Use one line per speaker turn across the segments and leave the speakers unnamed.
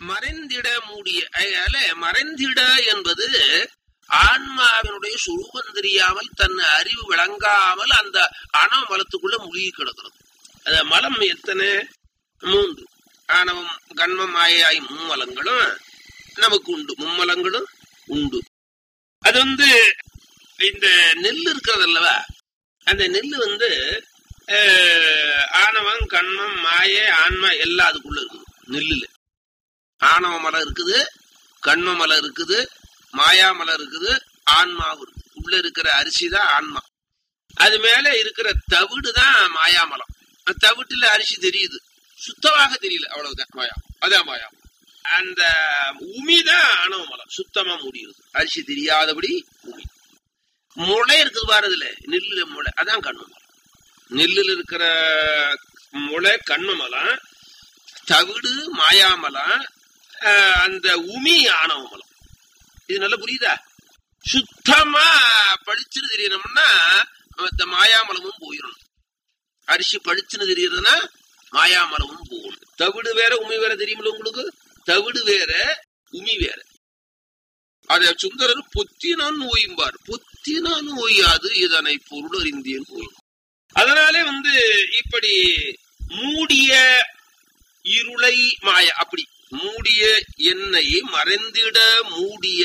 மறைந்திட மூடிய அதனால மறைந்திட என்பது ஆன்மாவினுடைய சுரூபம் தெரியாமல் தன் அறிவு விளங்காமல் அந்த அணவ மலத்துக்குள்ள மூழ்கி கிடக்கிறது அந்த மலம் எத்தனை மூன்று ஆணவம் கண்மம் மாயாய் மும்மலங்களும் நமக்கு உண்டு மும்மலங்களும் உண்டு அது வந்து இந்த நெல் இருக்கிறது அல்லவா அந்த நெல் வந்து அஹ், ஆணவம் கண்மம் மாய ஆன்மா எல்லாம் அதுக்குள்ள இருக்குது நெல்லுல ஆணவ மலம் இருக்குது கண்ம மலம் இருக்குது மாயா மலம் இருக்குது ஆன்மாவும் இருக்குது உள்ள இருக்கிற அரிசி தான் ஆன்மா அது மேல இருக்கிற தவிடு தான் மாயாமலம் அந்த தவிட்டுல அரிசி தெரியுது சுத்தமாக தெரியல அவ்வளவுதான் மாயா அதான் மாயா அந்த உமிதான் ஆணவ மலம் சுத்தமா முடியுது அரிசி தெரியாதபடி உமி முளை இருக்குது பாருதுல நெல்லுல முளை அதான் கண்ம மலம் நெல்லுல இருக்கிற முளை கண்ம மலம் தவிடு மாயாமலம் ஆஹ், அந்த உமி ஆணவ மலம் இது நல்லா புரியுதா சுத்தமா பளிச்சுன்னு தெரியணும்னா இந்த மாயாமலமும் போயிடணும் அரிசி பளிச்சுன்னு தெரியறதுன்னா மாயாமலமும் போகணும் தவிடு வேற உமி வேற தெரியுமில்ல உங்களுக்கு தவிடு வேற உமி வேற அத சுந்தரர் பொத்தினான் ஓயும்பார் பொத்தினான் ஓயாது இதனை பொருள் அறிந்தேன் ஓயும் அதனாலே வந்து இப்படி மூடிய இருளை மாய அப்படி மூடிய என்னை மறைந்திட மூடிய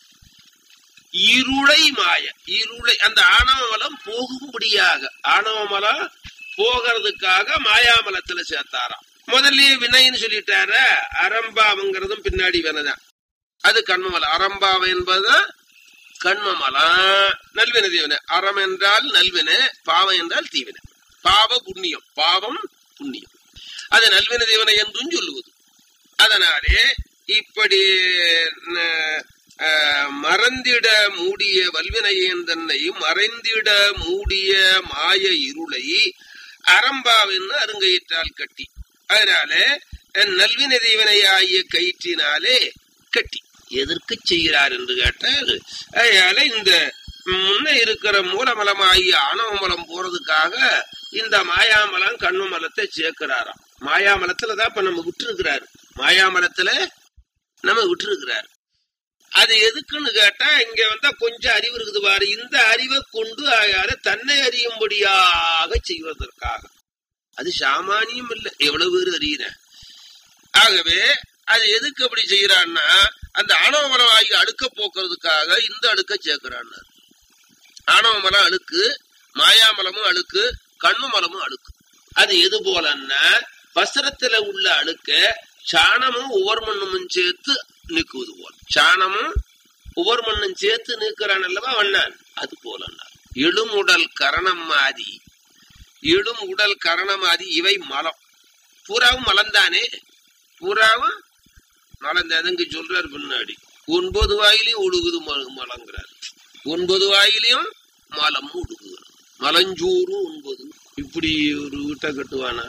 இருளை மாய இருளை அந்த ஆணவ மலம் போகும்படியாக ஆணவ மலம் போகிறதுக்காக மாயாமலத்துல சேர்த்தாராம் முதல்லயே வினைன்னு சொல்லிட்டார அரம்பாவங்கிறதும் பின்னாடி வினைதான் அது கண்மமலம் அரம்பாவம் என்பதுதான் கண்மமலம் நல்வினை தீவினை அறம் என்றால் நல்வினை பாவம் என்றால் தீவினை பாவ புண்ணியம் பாவம் புண்ணியம் அது நல்வினை தீவனை என்றும் சொல்லுவது அதனாலே இப்படி ந- அஹ், மறந்திட மூடிய வல்வினையன் தன்னை மறைந்திட மூடிய மாய இருளை அரம்பாவென்னு அருங்கயிற்றால் கட்டி அதனால அஹ், நல்வினை தீவனையாகிய கயிற்றினாலே கட்டி எதற்கு செய்கிறார் என்று கேட்டால் அதனால இந்த முன்ன இருக்கிற மூலமலமாகிய ஆணவமலம் போறதுக்காக இந்த மாயாமலம் கண்ணுமலத்தை சேர்க்கிறாராம் மாயாமலத்துல தான் இப்ப நம்ம விட்டு இருக்கிறாரு மாயாமலத்துல நம்ம விட்டு இருக்கிறாரு அது எதுக்குன்னு கேட்டா இங்க வந்தா கொஞ்சம் அறிவு இருக்குது பாரு இந்த அறிவை கொண்டு யார தன்னை அறியும்படியாக செய்வதற்காக அது சாமானியம் இல்லை எவ்வளவு பேர் அறியிறேன் ஆகவே அது எதுக்கு அப்படி செய்யறான்னா அந்த ஆணவமலம் ஆகி அழுக்க போக்குறதுக்காக இந்த அழுக்க சேர்க்கிறான்னு ஆணவமலம் அழுக்கு மாயாமலமும் அழுக்கு கண்ணுமலமும் அழுக்கு அது எது போலன்னா வஸ்திரத்துல உள்ள அழுக்க சாணமும் ஒவ்வொரு மண்ணும் சேர்த்து நீக்குவது போல சாணமும் ஒவ்வொரு மண்ணும் சேர்த்து நீக்கிறான் அல்லவா வண்ணான் அது போலன்னா இழுமுடல் கரணம் மாதி இடும் உடல் கரணமாதி இவை மலம் பூராவும் மலம்தானே பூராவும் மலம்தான் இங்க சொல்றாரு பின்னாடி ஒன்பது வாயிலையும் ஒடுகுது ம- மலங்கிறார் ஒன்பது வாயிலையும் மலம் ஒடுகுகிறது மலஞ்சூறு ஒன்பது இப்படி ஒரு வீட்டை கட்டுவானா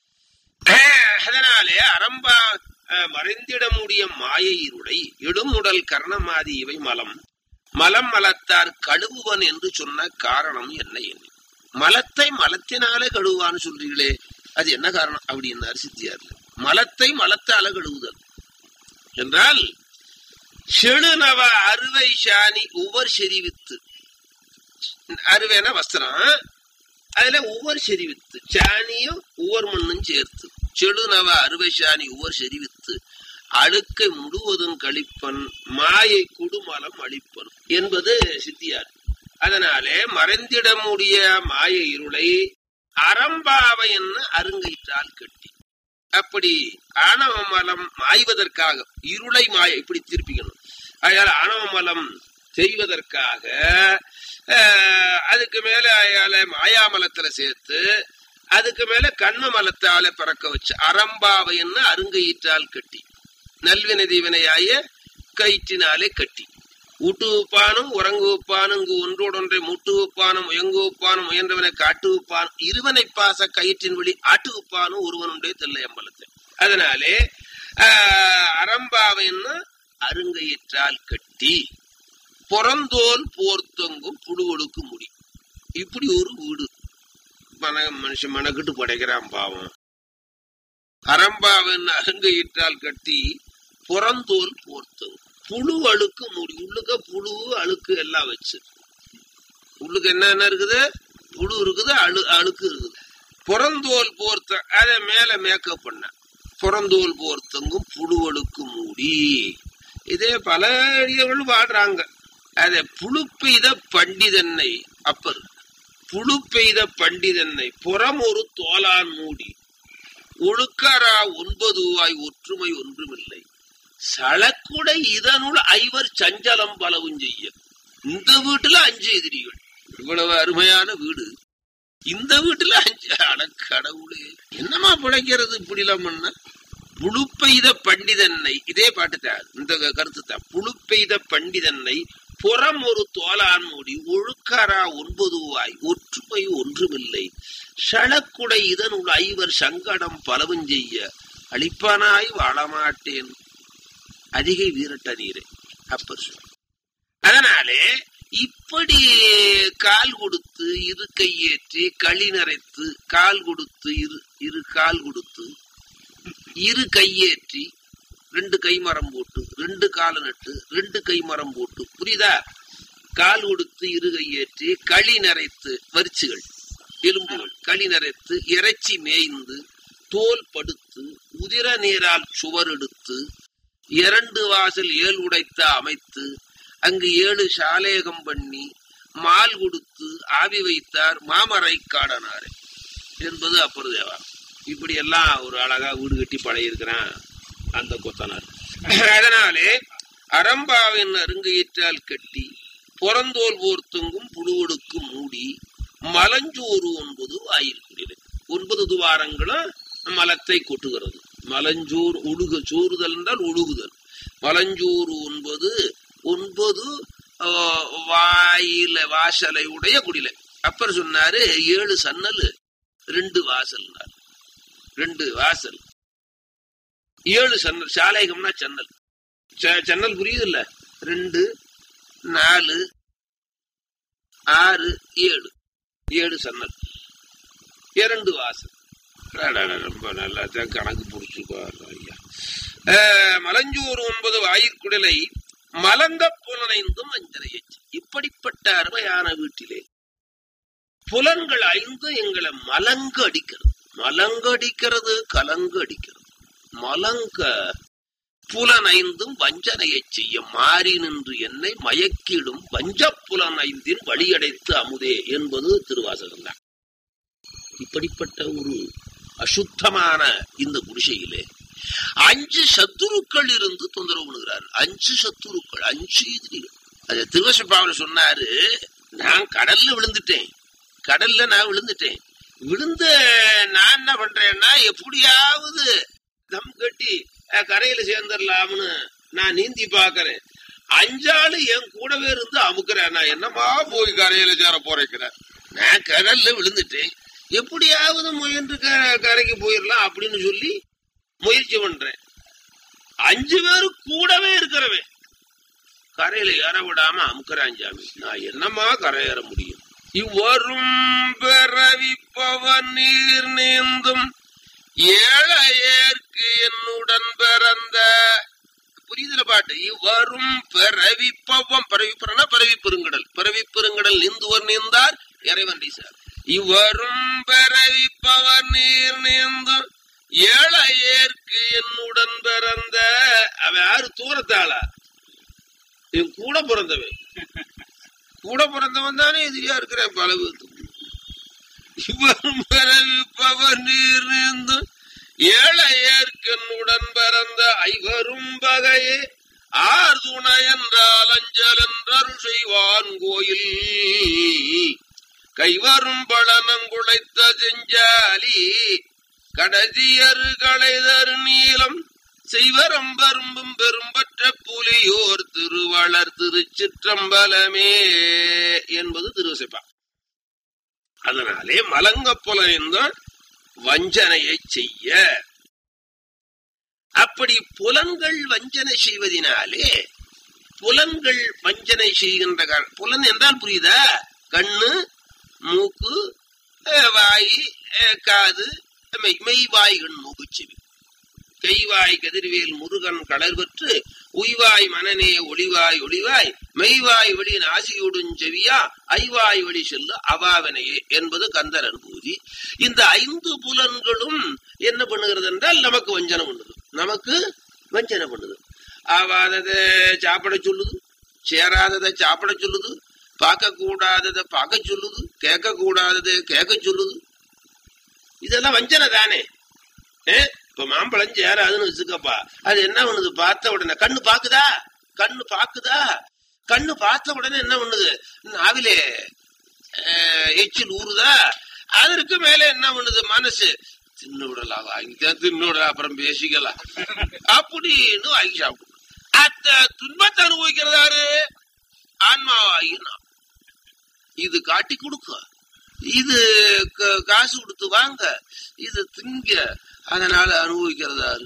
அதனாலே அரம்பா அஹ், மறைந்திட முடிய மாய இருளை இடுமுடல் கர்ணமாதி இவை மலம் மலம் மலத்தார் கழுவுவன் என்று சொன்ன காரணம் என்ன என்ன மலத்தை மலத்தினாலே கழுவுவான்னு சொல்றீங்களே அது என்ன காரணம் அப்படின்னாரு சித்தியார்ல மலத்தை மலத்தால கழுவுதல் என்றால் செழுநவ அறுவை சாணி உவர் செறிவித்து அறுவைனா வஸ்திரம் அதுல ஒவ்வொரு செறிவித்து சாணியும் ஒவ்வொரு மண்ணும் சேர்த்து செழுநவ அறுவை சாணி ஒவ்வொரு செறிவித்து அழுக்கை முழுவதும் கழிப்பன் மாயை குடுமலம் அழிப்பன் என்பது சித்தியார் அதனாலே மறைந்திட முடிய மாய இருளை அறம்பாவை என்ன அருங்கயிற்றால் கட்டி அப்படி ஆணவ மலம் மாய்வதற்காக இருளை மாய இப்படி திருப்பிக்கணும் அதனால ஆணவ மலம் செய்வதற்காக அஹ், அதுக்கு மேல அயால மாயாமலத்துல சேர்த்து அதுக்கு மேல கண்ம மலத்தால பிறக்க வச்சு அறம்பாவைன்னு அருங்கயிற்றால் கட்டி நல்வினை தீவினையாய கயிற்றினாலே கட்டி ஊட்டு வைப்பானும் உறங்கு வைப்பானும் இங்கு ஒன்றோடொன்றை மூட்டு வைப்பானும் முயங்கு வைப்பானும் முயன்றவனை காட்டு வைப்பானும் இருவனை பாச கயிற்றின் வழி ஆட்டு வைப்பானும் ஒருவனுடைய தில்லை அம்பலத்தை அதனாலே ஆஹ், அறம்பாவைன்னு அருங்கயிற்றால் கட்டி புறந்தோல் போர்த்தொங்கும் புழுவொழுக்கு முடி இப்படி ஒரு வீடு மன மனுஷன் மனக்கிட்டு படைக்கிறான் பாவம் அரம்பாவன் அருங்கயிற்றால் கட்டி புறந்தோல் போர்த்தும் புழு அழுக்கு மூடி உள்ளுக்க புழு அழுக்கு எல்லாம் வச்சு உள்ளுக்கு என்னென்ன இருக்குது புழு இருக்குது அழு அழுக்கு இருக்குது புறந்தோல் போர்த்த அதை மேல மேக்கப் பண்ண புறந்தோல் போர்த்தங்கும் புழுவழுக்கு மூடி இதே பல அடியவர்கள் பாடுறாங்க அதை புழு பெய்த பண்டிதன்னை அப்பர் புழு பெய்த பண்டிதன்னை புறம் ஒரு தோலான் மூடி ஒழுக்காரா ஒன்பதுவாய் ஒற்றுமை ஒன்றுமில்லை சளக்குடை இதனுள் ஐவர் சஞ்சலம் பலவும் செய்ய இந்த வீட்டுல அஞ்சு எதிரிகள் இவ்வளவு அருமையான வீடு இந்த வீட்டுல அஞ்சு அட கடவுளே என்னமா பிழைக்கிறது இப்படி எல்லாம் பண்ண புழுப்பெய்த பண்டிதன்னை இதே பாட்டுதான் இந்த கருத்து தான் புழுப்பெய்த பண்டிதன்னை புறம் ஒரு தோலான் மூடி ஒழுக்காரா ஒன்பதுவாய் ஒற்றுமை ஒன்றுமில்லை ஷளக்குடை இதனுள் ஐவர் சங்கடம் பலவும் செய்ய அழிப்பானாய் வாழமாட்டேன் அதிகை வீரட்ட நீரே அப்பர் சொல் அதனாலே இப்படி கால் கொடுத்து இரு கையேற்றி களி நரைத்து கால் கொடுத்து இரு இரு கால் கொடுத்து இரு கையேற்றி ரெண்டு கை மரம் போட்டு ரெண்டு கால நட்டு ரெண்டு கை மரம் போட்டு புரியுதா கால் கொடுத்து இரு கையேற்றி களி நரைத்து வரிச்சுகள் எலும்புகள் களி நரைத்து இறைச்சி மேய்ந்து தோல் படுத்து உதிர நீரால் சுவர் எடுத்து இரண்டு வாசல் ஏழு உடைத்த அமைத்து அங்கு ஏழு சாலேகம் பண்ணி மால் கொடுத்து ஆவி வைத்தார் மாமரை காடனாரே என்பது அப்பர் தேவா இப்படி எல்லாம் ஒரு அழகா வீடு கட்டி பழையிருக்கிறான் அந்த கொத்தனார் அதனாலே அரம்பாவின் அருங்கையிற்றால் கட்டி புறந்தோல் போர்த்துங்கும் புழுவொடுக்கு மூடி மலஞ்சோறு ஒன்பது ஆயிருக்கிறீர்கள் ஒன்பது துவாரங்களும் மலத்தை கொட்டுகிறது மலஞ்சோறு ஒழுகு சோறுதல் என்றால் ஒழுகுதல் மலஞ்சோறு ஒன்பது ஒன்பது வாயில வாசலை உடைய குடிலை அப்பர் சொன்னாரு ஏழு சன்னல் ரெண்டு வாசல் ரெண்டு வாசல் ஏழு சன்னல் சாலைகம்னா சன்னல் சன்னல் புரியுது இல்ல ரெண்டு நாலு ஆறு ஏழு ஏழு சன்னல் இரண்டு வாசல் ரொம்ப நல்லா கணக்கு புடிச்சுக்கோ ஐயா மலஞ்சூர் ஒன்பது வாயிற்குடலை மலங்க புலனைந்தும் அஞ்சனையச்சு இப்படிப்பட்ட அருமையான வீட்டிலே புலன்கள் ஐந்து எங்களை மலங்க அடிக்கிறது மலங்க அடிக்கிறது கலங்க அடிக்கிறது மலங்க புலன் ஐந்தும் வஞ்சனையை செய்ய மாறி நின்று என்னை மயக்கிடும் வஞ்ச புலன் ஐந்தின் வழியடைத்து அமுதே என்பது திருவாசகம் தான் இப்படிப்பட்ட ஒரு அசுத்தமான இந்த குடிசையிலே அஞ்சு சத்துருக்கள் இருந்து தொந்தரவு பண்ணுகிறார் அஞ்சு சத்துருக்கள் அஞ்சு எதிரிகள் அது திருவசப்பாவில் சொன்னாரு நான் கடல்ல விழுந்துட்டேன் கடல்ல நான் விழுந்துட்டேன் விழுந்து நான் என்ன பண்றேன்னா எப்படியாவது தம் கட்டி கரையில சேர்ந்துடலாம்னு நான் நீந்தி பாக்குறேன் அஞ்சாளு என் கூடவே இருந்து அமுக்குறேன் நான் என்னமா போய் கரையில சேர போறேங்கிறேன் நான் கடல்ல விழுந்துட்டேன் எப்படியாவது முயன்று கரைக்கு போயிடலாம் அப்படின்னு சொல்லி முயற்சி பண்றேன் அஞ்சு பேரு கூடவே இருக்கிறவன் கரையில ஏற விடாம அமுக்குறான் சாமி நான் என்னமா கரை ஏற முடியும் இவ்வரும் பிறவிப்பவன் நீர் நீந்தும் ஏழையேற்கு என்னுடன் பிறந்த புரியுதுல பாட்டு இவ்வரும் பிறவிப்பவம் பிறவிப்பறனா பிறவி பெருங்கடல் பிறவி பெருங்கடல் நீந்துவர் நீந்தார் இறைவன் சார் இவரும் பிறவிப்பவர் நீர் நீந்தும் ஏழையேற்கு என்னுடன் பிறந்த அவன் யாரு தூரத்தாளா என் கூட பிறந்தவன் கூட பிறந்தவன் தானே எதிரியா இருக்கிறேன் பல இவரும் பிறவிப்பவர் நீர் நீந்தும் ஏழையேற்கனுடன் பிறந்த ஐவரும் வகையே ஆர் துணை என்றால் அஞ்சல் என்றருள் செய்வான் கோயில் கைவரும் பழனங்குழைத்த செஞ்சாலி கடைசியரு களைதரு நீளம் செய்வரம் பரும்பும் பெரும்பற்ற புலியோர் திருவளர் திருச்சிற்றம்பலமே என்பது திருவசிப்பா அதனாலே மலங்க புலன்தான் வஞ்சனையை செய்ய அப்படி புலன்கள் வஞ்சனை செய்வதினாலே புலன்கள் வஞ்சனை செய்கின்ற புலன் என்றால் புரியுதா கண்ணு மூக்கு வாய் காது மெய் மெய் வாய் கண் மூக்கு செவி கைவாய் கதிர்வேல் முருகன் களர்பற்று உய்வாய் மனநே ஒளிவாய் ஒளிவாய் மெய்வாய் வழி நாசியுடன் செவியா ஐவாய் வழி செல்லு அவாவனையே என்பது கந்தர் அனுபூதி இந்த ஐந்து புலன்களும் என்ன பண்ணுகிறது என்றால் நமக்கு வஞ்சனம் பண்ணுது நமக்கு வஞ்சனை பண்ணுது ஆவாததை சாப்பிட சொல்லுது சேராததை சாப்பிட சொல்லுது பார்க்க கூடாததை பார்க்க சொல்லுது கேட்க கூடாததை கேட்க சொல்லுது இதெல்லாம் வஞ்சனை தானே ஏ? இப்ப மாம்பழம் சேராதுன்னு வச்சுக்கப்பா அது என்ன பண்ணுது பார்த்த உடனே கண்ணு பாக்குதா கண்ணு பாக்குதா கண்ணு பார்த்த உடனே என்ன பண்ணுது நாவிலே அஹ், எச்சில் ஊறுதா அதற்கு மேல என்ன பண்ணுது மனசு தின்னு விடலாம் வாங்கிக்க தின்னு விடலாம் அப்புறம் பேசிக்கலாம் அப்படின்னு வாங்கி சாப்பிடும் அந்த துன்பத்தை அனுபவிக்கிறதாரு ஆன்மாவாகி நாம் இது காட்டி கொடுக்க இது க- காசு கொடுத்து வாங்க இது திங்க அதனால அனுபவிக்கிறதாரு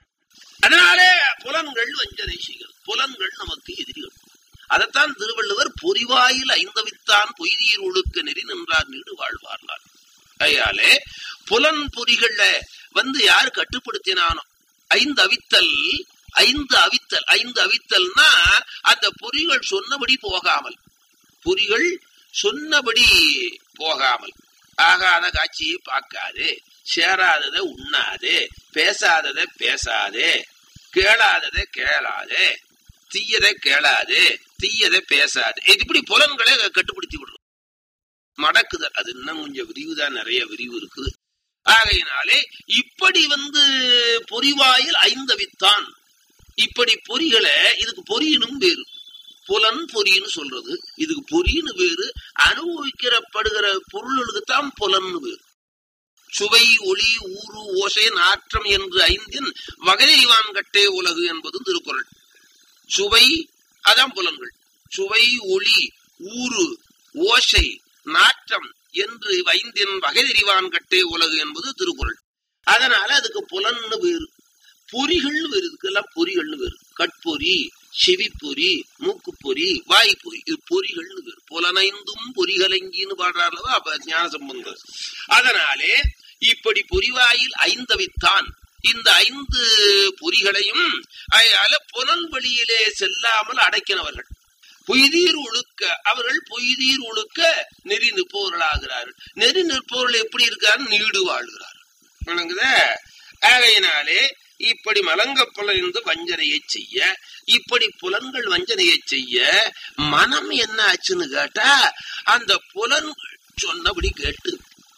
அதனாலே புலன்கள் வஞ்சனை செய்கிறது புலன்கள் நமக்கு எதிரிகள் அதைத்தான் திருவள்ளுவர் பொறிவாயில் ஐந்தவித்தான் பொய்தீர் ஒழுக்க நெறி நின்றார் நீடு வாழ்வார்னார் கையாலே புலன் பொறிகள்ல வந்து யார் கட்டுப்படுத்தினானோ ஐந்து அவித்தல் ஐந்து அவித்தல் ஐந்து அவித்தல்னா அந்த பொறிகள் சொன்னபடி போகாமல் பொறிகள் சொன்னபடி போகாமல் ஆகாத காட்சியை பார்க்காதே சேராததை உண்ணாதே பேசாததை பேசாதே கேளாததை கேளாதே தீயதை கேளாதே தீயதை பேசாதே இது இப்படி புலன்களை கட்டுப்படுத்தி விடுறோம் மடக்குதல் அது இன்னும் கொஞ்சம் விரிவுதான் நிறைய விரிவு இருக்குது ஆகையினாலே இப்படி வந்து பொறிவாயில் ஐந்தவித்தான் இப்படி பொறிகளை இதுக்கு பொறியினும் வேறு புலன் பொறின்னு சொல்றது இதுக்கு பொறின்னு வேறு அனுபவிக்கிறப்படுகிற பொருளுக்கு தான் புலன்னு வேறு சுவை ஒளி ஊறு ஓசை நாற்றம் என்று ஐந்தின் வகைவான் கட்டே உலகு என்பது திருக்குறள் சுவை அதான் புலன்கள் சுவை ஒளி ஊறு ஓசை நாற்றம் என்று ஐந்தின் வகைதெரிவான் கட்டே உலகு என்பது திருக்குறள் அதனால அதுக்கு புலன்னு வேறு பொறிகள் வேறு இதுக்கெல்லாம் பொறிகள்னு வேறு கட்பொறி செவிப்பொறி மூக்குப்பொறி வாய்ப்பொறி இது பொறிகள்னு வேறு புலனைந்தும் பொறிகலங்கின்னு பாடுறாருலவா அப்ப ஞான சம்பந்தம் அதனாலே இப்படி பொறிவாயில் ஐந்தவித்தான் இந்த ஐந்து பொறிகளையும் அயால புலன் வழியிலே செல்லாமல் அடக்கினவர்கள் பொய்தீர் ஒழுக்க அவர்கள் பொய்தீர் ஒழுக்க நெறி நிற்பவர்களாகிறார்கள் நெறி நிற்பவர்கள் எப்படி இருக்காரு நீடு வாழ்கிறார் விளங்குத ஆகையினாலே இப்படி மலங்க புலந்து வஞ்சனையை செய்ய இப்படி புலன்கள் வஞ்சனையை செய்ய மனம் என்ன ஆச்சுன்னு கேட்டா அந்த புலன்கள் சொன்னபடி கேட்டு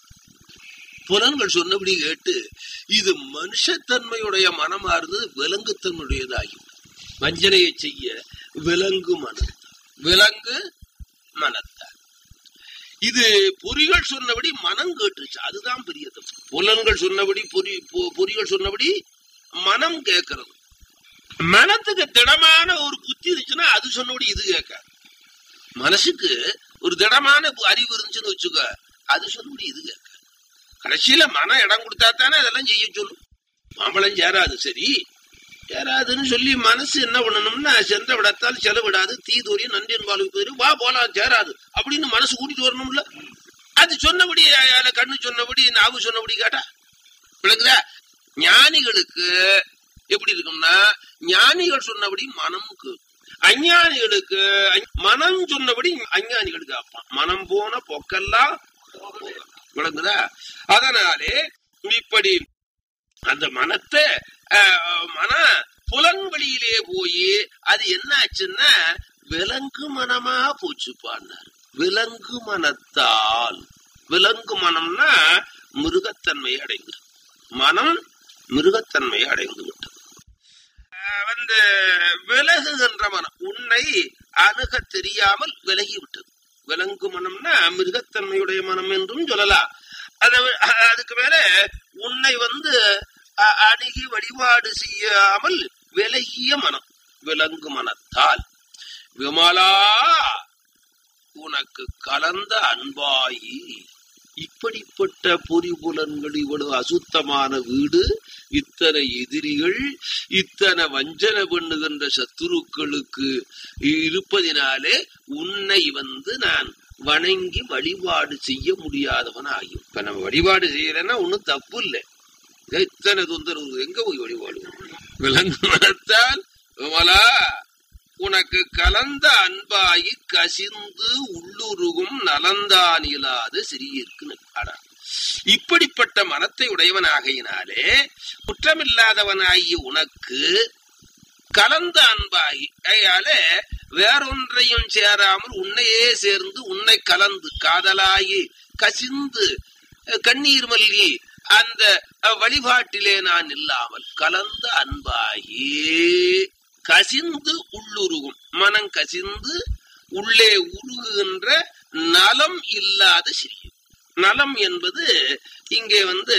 புலன்கள் சொன்னபடி கேட்டு இது மனுஷத்தன்மையுடைய மனமா இருந்தது விலங்குத்தன்மையுடையதாகி வஞ்சனையை செய்ய விலங்கு மனம் விலங்கு மனத்தார் இது பொறிகள் சொன்னபடி மனம் கேட்டுச்சு அதுதான் பெரிய தப்பு புலன்கள் சொன்னபடி பொறி பொ- பொறிகள் சொன்னபடி மனம் கேட்கறது மனத்துக்கு திடமான ஒரு புத்தி இருந்துச்சுன்னா அது சொன்னபடி இது கேட்காது மனசுக்கு ஒரு திடமான பு- அறிவு இருந்துச்சுன்னு வச்சுக்க அது சொன்னபடி இது கேட்காது கடைசியில மனம் இடம் கொடுத்தா தானே அதெல்லாம் செய்ய சொல்லும் மாம்பழம் சேராது சரி சேராதுன்னு சொல்லி மனசு என்ன பண்ணணும்னா சென்ற விடத்தால் செலவிடாது தீதூரி நன்றின் பாலுக்கு போயிரு வா போலாம் சேராது அப்படின்னு மனசு கூட்டிட்டு வரணும்ல அது சொன்னபடி அயால கண்ணு சொன்னபடி நாவு சொன்னபடி கேட்டா விளக்குதா ஞானிகளுக்கு எப்படி இருக்கும்னா ஞானிகள் சொன்னபடி மனமுக்கு அஞ்ஞானிகளுக்கு அஞ்- மனம் சொன்னபடி அஞ்ஞானிகளுக்கு அப்பான் மனம் போன பொக்கெல்லாம் விளங்குதா அதனாலே இப்படி அந்த மனத்தை அஹ், மன புலன் வழியிலே போய் அது என்ன ஆச்சுன்னா விலங்கு மனமா போச்சுப்பான்னார் விலங்கு மனத்தால் விலங்கு மனம்னா மிருகத்தன்மை அடைந்து மனம் மிருகத்தன்மை அடைந்து விட்டது அஹ், வந்து விலகுகின்ற மனம் உன்னை அணுக தெரியாமல் விலகி விட்டது விலங்கு மனம்னா மிருகத்தன்மையுடைய மனம் என்றும் சொல்லலாம் அது அதுக்கு மேல உன்னை வந்து அ- அணுகி வழிபாடு செய்யாமல் விலகிய மனம் விலங்கு மனத்தால் விமலா உனக்கு கலந்த அன்பாயி இப்படிப்பட்ட பொறிபுலன்கள் இவ்வளவு அசுத்தமான வீடு இத்தனை எதிரிகள் இத்தனை வஞ்சனை பண்ணுகின்ற சத்துருக்களுக்கு இருப்பதினாலே உன்னை வந்து நான் வணங்கி வழிபாடு செய்ய முடியாதவன் ஆகும் இப்ப நம்ம வழிபாடு செய்யறேன்னா ஒண்ணும் தப்பு இல்லை இத்தனை தொந்தரவு எங்க போய் வழிபாடுவோம் விலங்கு மனத்தால் விமலா உனக்கு கலந்த அன்பாயி கசிந்து உள்ளுருகும் நலந்தான் இல்லாத சிறியிருக்கு நட்பாடா இப்படிப்பட்ட மனத்தை உடையவனாகையினாலே குற்றமில்லாதவனாகி உனக்கு கலந்த அன்பாகி அதையாலே வேறொன்றையும் சேராமல் உன்னையே சேர்ந்து உன்னை கலந்து காதலாகி கசிந்து கண்ணீர் மல்கி அந்த வழிபாட்டிலே நான் இல்லாமல் கலந்த அன்பாகி கசிந்து உள்ளுருகும் மனம் கசிந்து உள்ளே உருகுகின்ற நலம் இல்லாத சிறிய நலம் என்பது இங்கே வந்து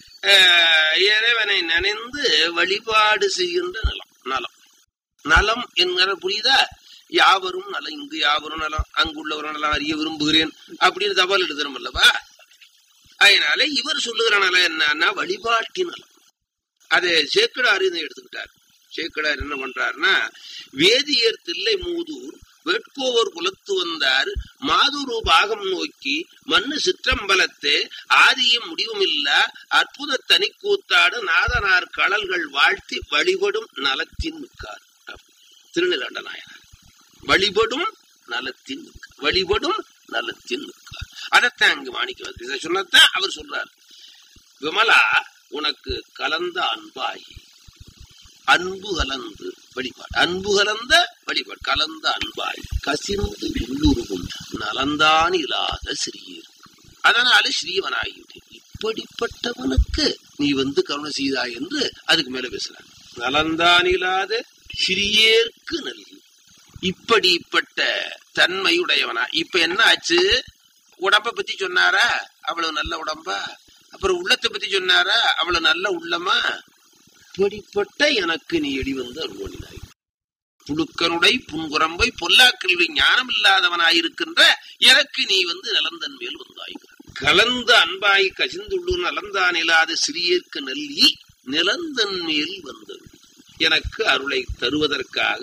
இறைவனை நினைந்து வழிபாடு செய்கின்ற நலம் நலம் நலம் என்கிற புரியுதா யாவரும் நலம் இங்கு யாவரும் நலம் அங்குள்ளவரும் நலம் அறிய விரும்புகிறேன் அப்படின்னு தபால் எழுதுறோம் அல்லவா அதனால இவர் சொல்லுகிற நலம் என்னன்னா வழிபாட்டின் நலம் அதை சேக்கடார் இதை எடுத்துக்கிட்டார் சேக்கடார் என்ன பண்றாருன்னா வேதியர் தில்லை மூதூர் வேட்கோவர் குலத்து வந்தார் மாதுரு பாகம் நோக்கி மண்ணு சிற்றம்பலத்தே ஆதியும் முடிவும் இல்ல அற்புத தனி கூத்தாடு நாதனார் கடல்கள் வாழ்த்தி வழிபடும் நலத்தின் மிக்கார் திருநிலண்ட நாயனார் வழிபடும் நலத்தின் மிக்கார் வழிபடும் நலத்தின் மிக்கார் அதைத்தான் அங்கு மாணிக்க இதை சொன்னதான் அவர் சொல்றார் விமலா உனக்கு கலந்த அன்பாகி அன்பு கலந்து வழிபாடு அன்பு கலந்த வழிபாடு கலந்த அன்பாய் கசிந்து உள்ளுருகும் நலந்தான் இல்லாத சிறியர் அதனால ஸ்ரீவனாகிவிட்டேன் இப்படிப்பட்டவனுக்கு நீ வந்து கருணை செய்தாய் என்று அதுக்கு மேல பேசுறாங்க நலந்தான் இல்லாத சிறியேற்கு நல்கி இப்படிப்பட்ட தன்மையுடையவனா இப்ப என்ன ஆச்சு உடம்ப பத்தி சொன்னாரா அவ்வளவு நல்ல உடம்பா அப்புறம் உள்ளத்தை பத்தி சொன்னாரா அவ்வளவு நல்ல உள்ளமா இப்படிப்பட்ட எனக்கு நீ எடி வந்து அருள்வனினாய் புழுக்கனுடை புன்குரம்பை பொல்லாக்கல்வி ஞானம் இல்லாதவனாயிருக்கின்ற எனக்கு நீ வந்து நலந்தன் மேல் வந்தாய் கலந்த அன்பாய் கசிந்துள்ளூர் நலந்தான் இல்லாத சிறியர்க்கு நெல்லி நிலந்தன் மேல் வந்தது எனக்கு அருளை தருவதற்காக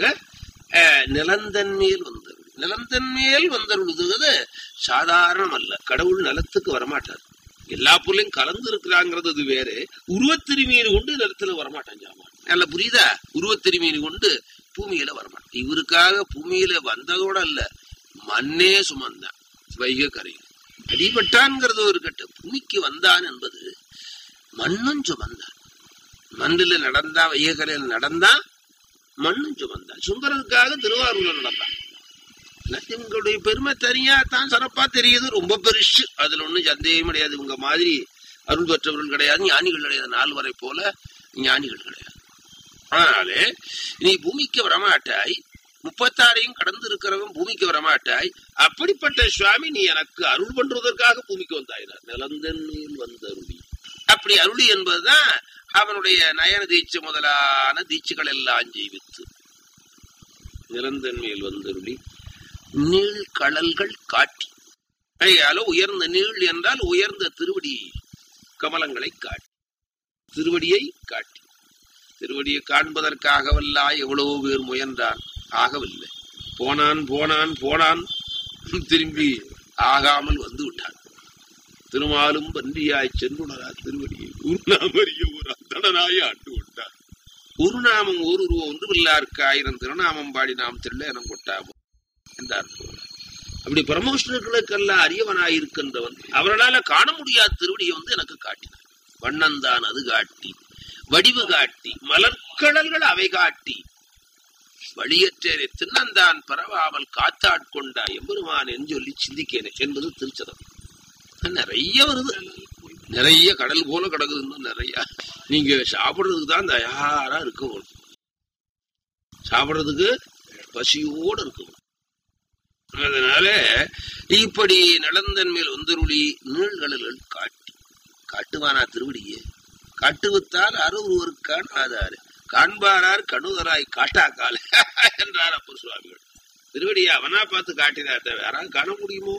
நிலந்தன் மேல் வந்தது நிலந்தன் மேல் வந்தருளுது சாதாரணம் அல்ல கடவுள் நிலத்துக்கு வரமாட்டார் எல்லா பொருளையும் கலந்து இருக்கிறாங்கிறது அது வேற உருவத்திருமீன் கொண்டு நிலத்துல வரமாட்டான் ஜாமான் நல்ல புரியுதா உருவத்திருமீன் கொண்டு பூமியில வரமாட்டான் இவருக்காக பூமியில வந்ததோட அல்ல மண்ணே சுமந்தான் வைக கரையில் அடிபட்டான்ங்கிறது ஒரு கட்ட பூமிக்கு வந்தான் என்பது மண்ணும் சுமந்தான் மண்ணில் நடந்தா வையக்கரையில் நடந்தான் மண்ணும் சுமந்தான் சுந்தரத்துக்காக திருவாரூர்ல நடந்தான் இவங்களுடைய பெருமை தனியா தான் சிறப்பா தெரியுது ரொம்ப பெருசு அதுல ஒண்ணும் சந்தேகம் கிடையாது இவங்க மாதிரி அருள் பெற்றவர்கள் கிடையாது ஞானிகள் கிடையாது நாலு வரை போல ஞானிகள் கிடையாது அதனாலே நீ பூமிக்கு வரமாட்டாய் முப்பத்தாறையும் கடந்து இருக்கிறவன் பூமிக்கு வரமாட்டாய் அப்படிப்பட்ட சுவாமி நீ எனக்கு அருள் பண்றதற்காக பூமிக்கு வந்தாயினார் நிலந்தன்மையில் வந்த அருளி அப்படி அருளி என்பதுதான் அவனுடைய நயன தீட்சை முதலான தீட்சைகள் எல்லாம் ஜீவித்து நிலந்தன்மையில் வந்தருளி நீள் கடல்கள் காட்டி அதையால உயர்ந்த நீள் என்றால் உயர்ந்த திருவடி கமலங்களை காட்டி திருவடியை காட்டி திருவடியை காண்பதற்காகவல்லா எவ்வளவோ பேர் முயன்றான் ஆகவில்லை போனான் போனான் போனான் திரும்பி ஆகாமல் வந்து விட்டான் திருமாலும் பன்றியாய் சென்றுணரா திருவடியை உருநாமறிய ஒரு அந்தடனாய் ஆண்டு கொண்டார் ஒரு நாமம் ஒரு ரூபா ஒன்றுமில்லாருக்கு ஆயிரம் திருநாமம் பாடி நாம் தில்ல என கொட்டாமோ என்றார் அப்படி பரமோஷ்ணர்களுக்கெல்லாம் அரியவனாயிருக்கின்றவன் அவர்களால காண முடியாத திருவடியை வந்து எனக்கு காட்டினார் வண்ணந்தான் அது காட்டி வடிவு காட்டி மலர்கடல்கள் அவை காட்டி வழியற்றே தின்னந்தான் பரவாமல் காத்தாட்கொண்டா எம்பெருமான் என்று சொல்லி சிந்திக்கேனே என்பது திருச்சதம் நிறைய வருது நிறைய கடல் போல கிடக்குது நிறைய நீங்க சாப்பிடுறதுக்கு தான் தயாரா இருக்கணும் சாப்பிடுறதுக்கு பசியோடு இருக்கணும் அதனால இப்படி நடந்தன் மேல் வந்துருளி நீழ்கடல்கள் காட்டி காட்டுவானா திருவடியே காட்டுவித்தால் அருவருவர் காணாதாரு காண்பாரார் கணுதராய் காட்டாக்கால என்றார் அப்பர் சுவாமிகள் திருவடியை அவனா பார்த்து காட்டினார் யாராவது காண முடியுமோ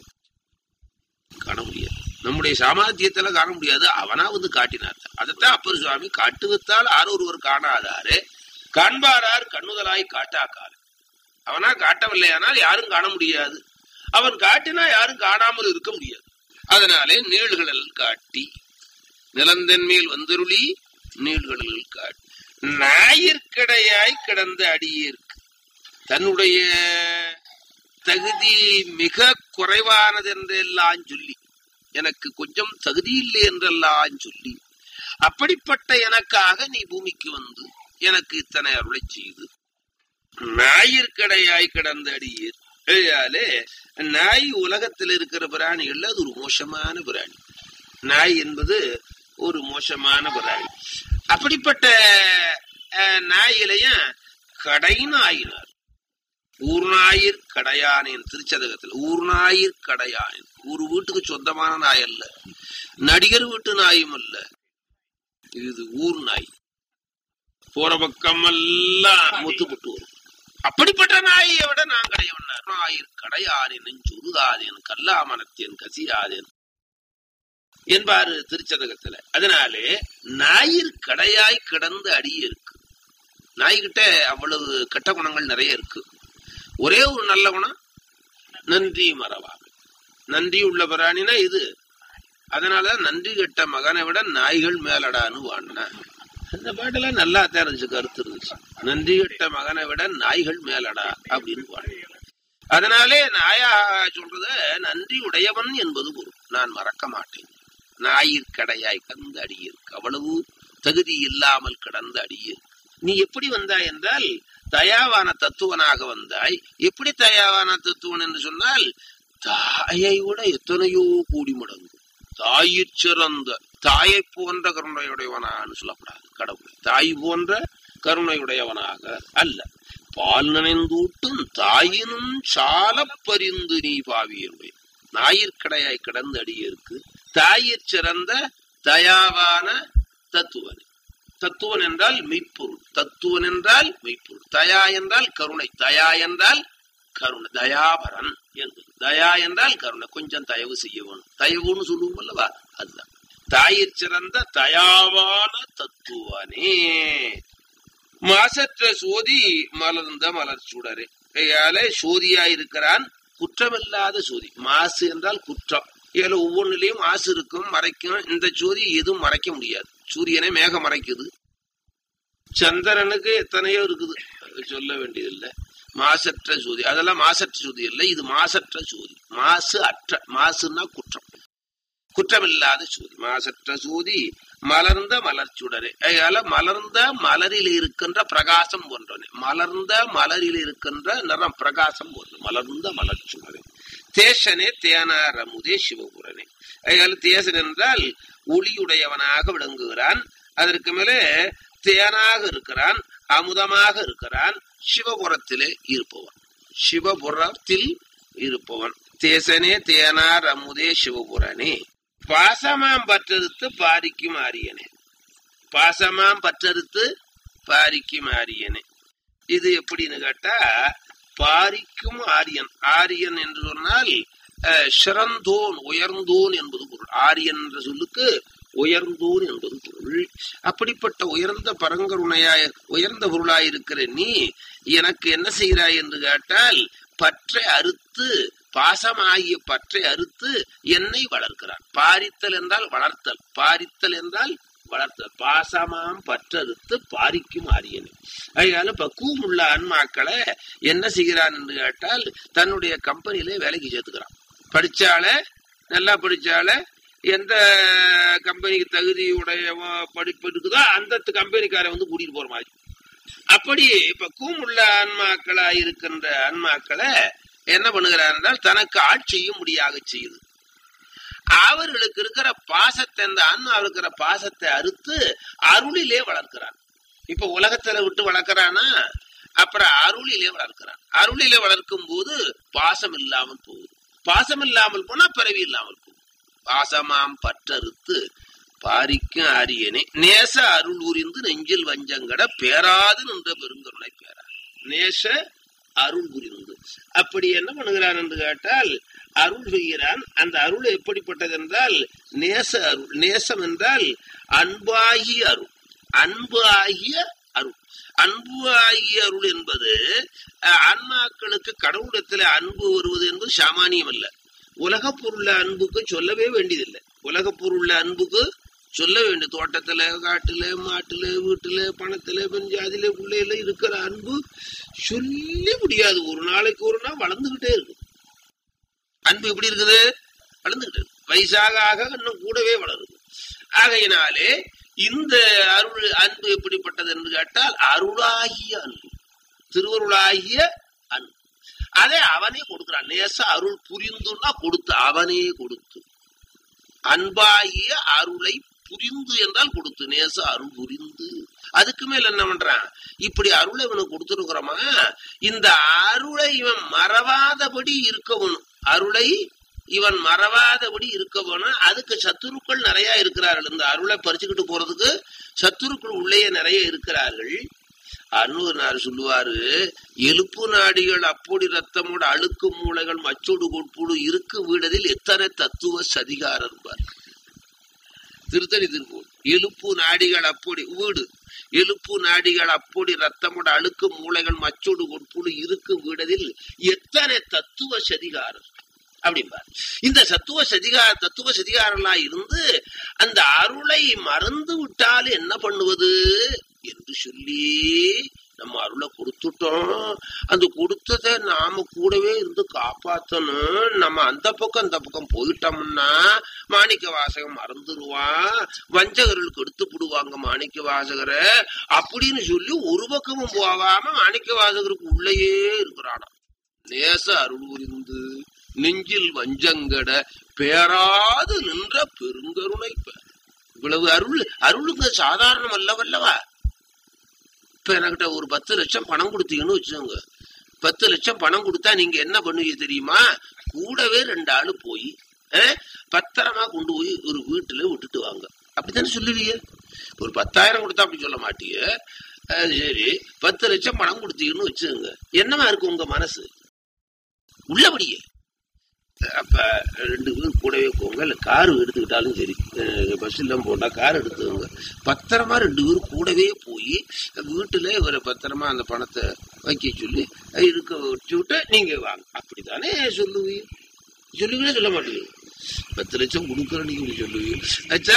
காண முடியாது நம்முடைய சாமர்த்தியத்துல காண முடியாது அவனா வந்து காட்டினார் அதைத்தான் அப்பர் சுவாமி காட்டுவித்தால் ஆரொருவர் காணாதாரு காண்பாரார் கண்ணுதலாய் காட்டாக்கால் அவனா காட்டவில்லையானால் யாரும் காண முடியாது அவன் காட்டினா யாரும் காணாமல் இருக்க முடியாது அதனாலே நீழ்கள் காட்டி நிலந்தன் மேல் வந்தருளி நீள்கடல்கள் காடு ஞாயிற்கடையாய் கிடந்த அடியிருக்கு தன்னுடைய தகுதி மிக குறைவானது என்றெல்லாம் சொல்லி எனக்கு கொஞ்சம் தகுதி இல்லை என்றெல்லாம் சொல்லி அப்படிப்பட்ட எனக்காக நீ பூமிக்கு வந்து எனக்கு இத்தனை அருளை செய்து ஞாயிற்கடையாய் கிடந்த அடியீர் ஆகையாலே நாய் உலகத்தில் இருக்கிற பிராணிகள்ல அது ஒரு மோசமான பிராணி நாய் என்பது ஒரு மோசமான பிராணி அப்படிப்பட்ட அஹ், நாயிலையும் கடைநாயினார் ஊர்நாயிற் கடையானேன் திருச்சதகத்தில் ஊர்நாயிற் கடையானேன் ஒரு வீட்டுக்கு சொந்தமான நாய் அல்ல நடிகர் வீட்டு நாயும் அல்ல இது ஊர் நாய் போற பக்கம் எல்லாம் முத்துப்பட்டு வரும் அப்படிப்பட்ட நாயை விட நான் கடையவன் நாயிற் கடையானேன் நெஞ்சுருகாதேன் கல்லாமனத்தேன் கசியாதேன் என்பாரு திருச்சதகத்துல அதனாலே ஞாயிற் கடையாய் கிடந்து அடி இருக்கு நாய்கிட்ட அவ்வளவு கெட்ட குணங்கள் நிறைய இருக்கு ஒரே ஒரு நல்ல குணம் நன்றி மறவாமை நன்றி உள்ள பிராணினா இது அதனால நன்றி கெட்ட மகனை விட நாய்கள் மேலடான்னு வாடினா அந்த பாட்டுல நல்லா தான் இருந்துச்சு கருத்து இருந்துச்சு நன்றி கெட்ட மகனை விட நாய்கள் மேலடா அப்படின்னு பாடினார் அதனாலே நாயா சொல்றது நன்றி உடையவன் என்பது பொருள் நான் மறக்க மாட்டேன் ஞாயிற்கடையாய் கந்த அடியிருக்கு அவ்வளவு தகுதி இல்லாமல் கிடந்த அடியிருக்கு நீ எப்படி வந்தாய் என்றால் தயாவான தத்துவனாக வந்தாய் எப்படி தயாவான தத்துவன் என்று சொன்னால் தாயை விட எத்தனையோ கூடி மடங்கு தாயிற் சிறந்த தாயை போன்ற கருணையுடையவனான்னு சொல்லப்படாது கடவுள் தாய் போன்ற கருணையுடையவனாக அல்ல பால் நினைந்தூட்டும் தாயினும் சால பரிந்து நீ பாவியனுடைய ஞாயிற்கடையாய் கிடந்த அடியிருக்கு தாயிற் சிறந்த தயாவான தத்துவன் தத்துவன் என்றால் மெய்ப்பொருள் தத்துவன் என்றால் மெய்ப்பொருள் தயா என்றால் கருணை தயா என்றால் கருணை தயாபரன் என்பது தயா என்றால் கருணை கொஞ்சம் தயவு செய்ய வேணும் தயவுன்னு சொல்லுவோம் அல்லவா அதுதான் தாயிற் சிறந்த தயாவான தத்துவனே மாசற்ற சோதி மலர்ந்த மலர் சுடரே கையாலே சோதியா இருக்கிறான் குற்றமில்லாத சோதி மாசு என்றால் குற்றம் இதுல ஒவ்வொன்றுலயும் மாசு இருக்கும் மறைக்கும் இந்த சோதி எதுவும் மறைக்க முடியாது சூரியனை மேகம் மறைக்குது சந்திரனுக்கு எத்தனையோ இருக்குது அது சொல்ல வேண்டியதில்லை மாசற்ற சோதி அதெல்லாம் மாசற்ற சோதி இல்லை இது மாசற்ற சோதி மாசு அற்ற மாசுன்னா குற்றம் குற்றமில்லாத சோதி மாசற்ற சோதி மலர்ந்த மலர் சுடரே அதனால மலர்ந்த மலரில் இருக்கின்ற பிரகாசம் போன்றவனே மலர்ந்த மலரில் இருக்கின்ற நிறம் பிரகாசம் போன்ற மலர்ந்த மலர் சுடரே தேசனே தேனார் அமுதே சிவபுரனே அதனால தேசன் என்றால் ஒளியுடையவனாக விளங்குகிறான் அதற்கு மேலே தேனாக இருக்கிறான் அமுதமாக இருக்கிறான் சிவபுரத்திலே இருப்பவன் சிவபுரத்தில் இருப்பவன் தேசனே தேனார் அமுதே சிவபுரனே பாசமாம் பற்றறுத்து பாரிக்கும் ஆரியனே பாசமாம் பற்றறுத்து பாரிக்கும் ஆரியனே இது எப்படின்னு கேட்டா பாரிக்கும் ஆரியன் ஆரியன் என்று சொன்னால் அஹ், சிறந்தோன் உயர்ந்தோன் என்பது பொருள் ஆரியன் என்ற சொல்லுக்கு உயர்ந்தோன் என்பது பொருள் அப்படிப்பட்ட உயர்ந்த பரங்கருணையாய உயர்ந்த பொருளாயிருக்கிற நீ எனக்கு என்ன செய்கிறாய் என்று கேட்டால் பற்றை அறுத்து பாசமாகிய பற்றை அறுத்து என்னை வளர்க்கிறான் பாரித்தல் என்றால் வளர்த்தல் பாரித்தல் என்றால் வளர்த்தல் பாசமாம் பற்றறுத்து பாரிக்கும் ஆரியனே அதனால பக்குவம் உள்ள ஆன்மாக்களை என்ன செய்கிறான் என்று கேட்டால் தன்னுடைய கம்பெனியில வேலைக்கு சேர்த்துக்கிறான் படிச்சால நல்லா படிச்சால எந்த கம்பெனிக்கு தகுதியுடைய படிப்பு இருக்குதோ அந்த கம்பெனிக்காரன் வந்து கூட்டிட்டு போற மாதிரி அப்படி பக்குவம் உள்ள ஆன்மாக்களா இருக்கின்ற ஆன்மாக்களை என்ன பண்ணுகிறார் என்றால் தனக்கு ஆட்சியும் முடியாக செய்யுது அவர்களுக்கு இருக்கிற பாசத்தை அந்த ஆன்மா இருக்கிற பாசத்தை அறுத்து அருளிலே வளர்க்கிறான் இப்ப உலகத்துல விட்டு வளர்க்கறானா அப்புறம் அருளிலே வளர்க்கிறான் அருளிலே வளர்க்கும் போது பாசம் இல்லாமல் போகுது பாசம் இல்லாமல் போனா பிறவி இல்லாமல் போகும் பாசமாம் பற்றறுத்து பாரிக்கும் ஆரியனே நேச அருள் உரிந்து நெஞ்சில் வஞ்சங்கட பேராது நின்ற பெருங்கருணை பேரா நேச அருள் புரிந்து அப்படி என்ன பண்ணுகிறான் என்று கேட்டால் அருள் செய்கிறான் அந்த அருள் எப்படிப்பட்டது என்றால் நேச அருள் நேசம் என்றால் அன்பாகிய அருள் அன்பு ஆகிய அருள் அன்பு ஆகிய அருள் என்பது அஹ், ஆன்மாக்களுக்கு கடவுளத்துல அன்பு வருவது என்பது சாமானியம் அல்ல உலக பொருள அன்புக்கு சொல்லவே வேண்டியதில்லை உலக பொருள அன்புக்கு சொல்ல வேண்டிய தோட்டத்துல காட்டுல மாட்டுல வீட்டுல பணத்துல பெஞ்சாதில பிள்ளையில இருக்கிற அன்பு சொல்லி முடியாது ஒரு நாளைக்கு ஒரு நாள் வளர்ந்துகிட்டே இருக்கு அன்பு எப்படி இருக்குது வளர்ந்துகிட்டு இருக்கு வயசாக ஆக இன்னும் கூடவே வளருது ஆகையினாலே இந்த அருள் அன்பு எப்படிப்பட்டது என்று கேட்டால் அருளாகிய அன்பு திருவருளாகிய அன்பு அதை அவனே கொடுக்கிறான் நேச அருள் புரிந்துன்னா கொடுத்து அவனே கொடுத்து அன்பாகிய அருளை புரிந்து என்றால் கொடுத்து நேச அருள் புரிந்து அதுக்கு மேல என்ன பண்றான் இப்படி அருளை இவனுக்கு கொடுத்துருக்கிறோமா இந்த அருளை இவன் மறவாதபடி இருக்கவனும் அருளை இவன் மறவாதபடி இருக்க போனா அதுக்கு சத்துருக்கள் நிறைய இருக்கிறார்கள் இந்த அருளை பறிச்சுக்கிட்டு போறதுக்கு சத்துருக்கள் உள்ளேயே நிறைய இருக்கிறார்கள் அருணார் சொல்லுவாரு எலுப்பு நாடிகள் அப்பொடி ரத்தமோட அழுக்கு மூளைகள் மச்சோடு கொட்புடு இருக்கு வீடதில் எத்தனை தத்துவ சதிகாரம் இருப்பார் திருத்தணி திருப்பூர் எலுப்பு நாடிகள் அப்பொடி வீடு எலுப்பு நாடிகள் அப்பொடி ரத்தமோட அழுக்கு மூளைகள் மச்சோடு கொட்புடு இருக்கு வீடதில் எத்தனை தத்துவ சதிகாரம் அப்படிம்பார் இந்த சத்துவ சதிகார தத்துவ சதிகாரம்லாம் இருந்து அந்த அருளை மறந்து விட்டால் என்ன பண்ணுவது என்று சொல்லி நம்ம அருளை கொடுத்துட்டோம் அந்த கொடுத்ததை நாம கூடவே இருந்து காப்பாத்தணும் நம்ம அந்த பக்கம் அந்த பக்கம் போயிட்டோம்னா மாணிக்க வாசகம் மறந்துடுவான் வஞ்சகர்களுக்கு எடுத்து விடுவாங்க மாணிக்க வாசகரை அப்படின்னு சொல்லி ஒரு பக்கமும் போகாம மாணிக்க வாசகருக்கு உள்ளேயே இருக்கிறானா நேச அருள் புரிந்து நெஞ்சில் வஞ்சங்கட பேராது நின்ற பெருங்கருணை இவ்வளவு அருள் அருளுக்கு சாதாரணம் அல்லவல்லவா இப்ப என்கிட்ட ஒரு பத்து லட்சம் பணம் கொடுத்தீங்கன்னு வச்சுக்கோங்க பத்து லட்சம் பணம் கொடுத்தா நீங்க என்ன பண்ணுவீங்க தெரியுமா கூடவே ரெண்டு ஆளு போய் பத்திரமா கொண்டு போய் ஒரு வீட்டுல விட்டுட்டு வாங்க அப்படித்தானே சொல்லுவீங்க ஒரு பத்தாயிரம் கொடுத்தா அப்படி சொல்ல மாட்டீங்க அது சரி பத்து லட்சம் பணம் கொடுத்தீங்கன்னு வச்சுக்கோங்க என்னவா இருக்கு உங்க மனசு உள்ளபடியே அப்ப ரெண்டு பேரும் கூடவே போங்க இல்ல கார் எடுத்துக்கிட்டாலும் சரி பஸ் எல்லாம் போட்டா கார் எடுத்துக்கோங்க பத்திரமா ரெண்டு பேரும் கூடவே போய் வீட்டுல இவரை பத்திரமா அந்த பணத்தை வைக்க சொல்லி இருக்க வச்சு விட்டு நீங்க வாங்க அப்படித்தானே சொல்லுவீங்க சொல்லுவீங்களே சொல்ல மாட்டீங்க பத்து லட்சம் கொடுக்குறேன்னு இப்படி சொல்லுவீங்க அச்சா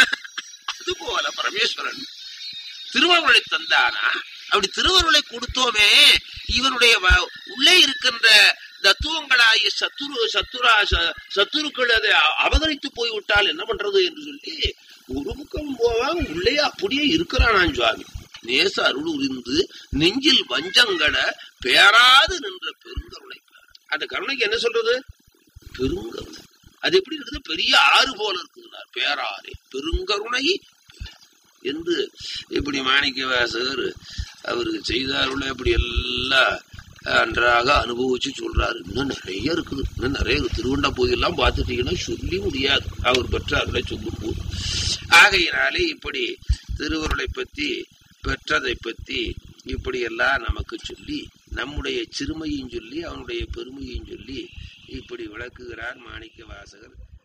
அது போல பரமேஸ்வரன் திருவருளை தந்தானா அப்படி திருவருளை கொடுத்தோமே இவனுடைய உள்ளே இருக்கின்ற தத்துவங்களாகிய சத்துரு சத்துரா சத்துருக்கள் அதை அபகரித்து போய்விட்டால் என்ன பண்றது என்று சொல்லி ஒரு பக்கம் போவான் உள்ளே அப்படியே இருக்கிறானான் சுவாமி நேச அருள் உரிந்து நெஞ்சில் வஞ்சங்கட பேராது நின்ற பெருங்கருணை அந்த கருணைக்கு என்ன சொல்றது பெருங்கருணை அது எப்படி இருக்குது பெரிய ஆறு போல இருக்குதுனார் பேராறு பெருங்கருணை என்று இப்படி மாணிக்க வாசகர் அவருக்கு செய்தாருள்ள இப்படி எல்லாம் நன்றாக அனுபவிச்சு சொல்றாரு இன்னும் நிறைய இருக்குது இன்னும் நிறைய திருவண்ணா போயெல்லாம் பார்த்துட்டீங்கன்னா சொல்லி முடியாது அவர் பெற்ற அருளை சொல்லும் போது ஆகையினாலே இப்படி திருவருளை பத்தி பெற்றதை பத்தி இப்படி எல்லாம் நமக்கு சொல்லி நம்முடைய சிறுமையும் சொல்லி அவனுடைய பெருமையும் சொல்லி இப்படி விளக்குகிறார் மாணிக்க வாசகர்